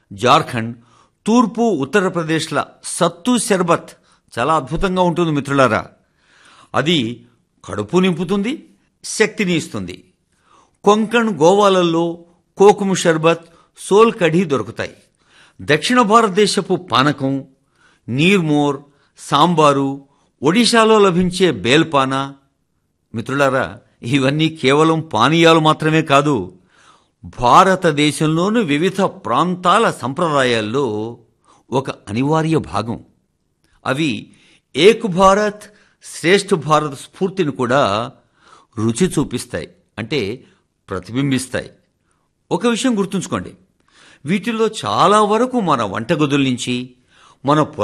జార్ఖండ్ తూర్పు ఉత్తరప్రదేశ్ల సత్తు శర్బత్ చాలా అద్భుతంగా ఉంటుంది మిత్రులారా అది కడుపు నింపుతుంది శక్తిని ఇస్తుంది కొంకణ్ గోవాలలో కోకుము షర్బత్ సోల్ కఢీ దొరుకుతాయి దక్షిణ భారతదేశపు పానకం నీర్మోర్ సాంబారు ఒడిశాలో లభించే బేల్పానా మిత్రులారా ఇవన్నీ కేవలం పానీయాలు మాత్రమే కాదు భారతదేశంలోని వివిధ ప్రాంతాల సంప్రదాయాల్లో ఒక అనివార్య భాగం అవి ఏక్ భారత్ శ్రేష్ఠ భారత్ స్ఫూర్తిని కూడా రుచి చూపిస్తాయి అంటే ప్రతిబింబిస్తాయి ఒక విషయం గుర్తుంచుకోండి వీటిల్లో చాలా వరకు మన వంటగదుల నుంచి మన